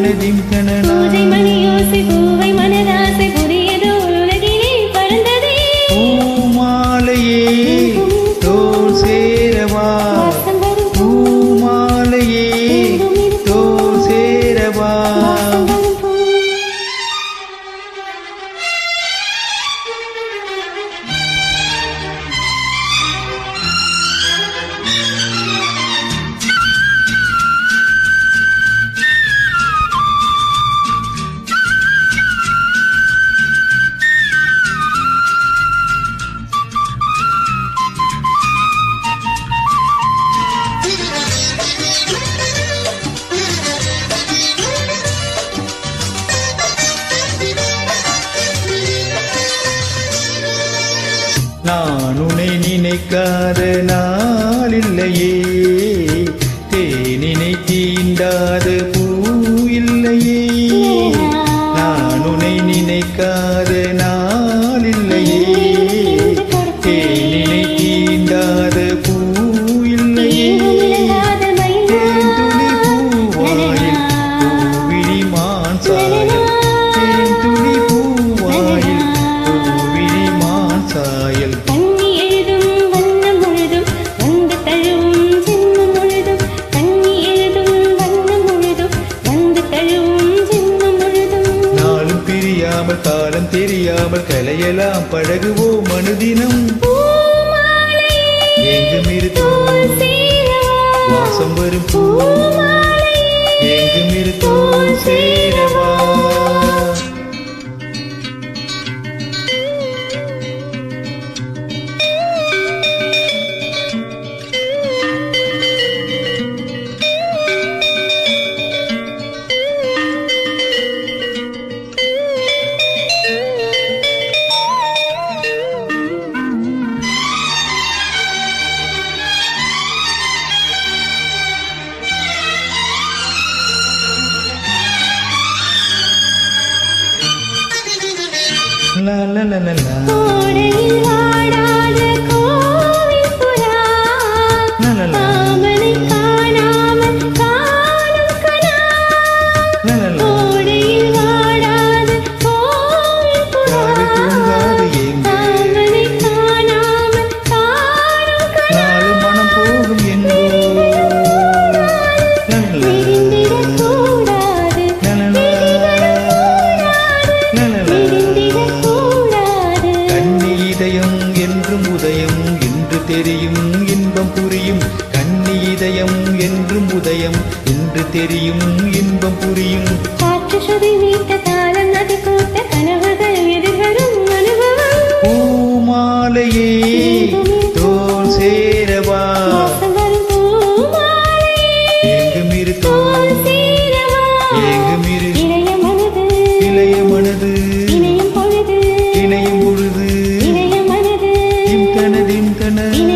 தனதிம் தனனா பூஜை மணியோசை பூவை மனதாசை புதியதோ உலகிலே பறந்ததே பூமாலையே தோல் சேரவா வாசம் வரும் பூமாலையே தோல் சேரவா வாசம் வரும் பூ நான் உன்னை நினைக்காத நாளில்லையே தேனினை தீண்டாத பூ இல்லையே நான் உன்னை நினைக்காத நாளில்லையே தேனினை தீண்டாத பூ இல்லையே விளங்காத மைனா தேன்துளி பூவாயில் பூவிழி மான் சாயல் தேன்துளி பூவாயில் பூவிழி மான் சாயல் கண்ணி எழுதும் வண்ணம் முழுதும் வந்து தழுவும் ஜென்மம் முழுதும் கண்ணி எழுதும் வண்ணம் முழுதும் வந்து தழுவும் ஜென்மம் முழுதும் நாளும் பிரியாமல் காலம் தெரியாமல் கலையெல்லாம் பழகுவோம் மனுதினம் பூமாலை எங்கும் இருக்கும் தோல் சேரவா வாசம் வரும் பூ பூமாலை எங்கும் இருக்கும் சேரவா லா லா லா லா லா கோடையில் வாடாத கோவில் புறா லா லா லா காமனை காணாமல் காணும் கனா லா லா லா கோடையில் வாடாத கோவில் புறா ராவில் தூங்காது எங்கே காமனை காணாமல் காணும் கனா நாலு மனம் போகும் எங்கோ லா லா லா விரிந்திடக் கூடாது லா லா லா லா லா லா விரிந்திடக் கூடாது கண்ணி இதயம் என்றும் உதயம் என்று தெரியும் இன்பம் புரியும் கண்ணி இதயம் என்றும் உதயம் என்று தெரியும் இன்பம் புரியும் காற்று சுதி மீட்ட காலம் நதி கூட்ட கனவுகள் எதிர்வரும் அனுபவம் பூமாலையே தோல் சேரவா வாசம் வரும் பூமாலை எங்கும் இரு தோல் தோல் சேரவா எங்கும் இரு இளைய மனது இளைய மனது இணையும் பொழுது இணையும் பொழுது இளைய மனது இம் தனதிம் தன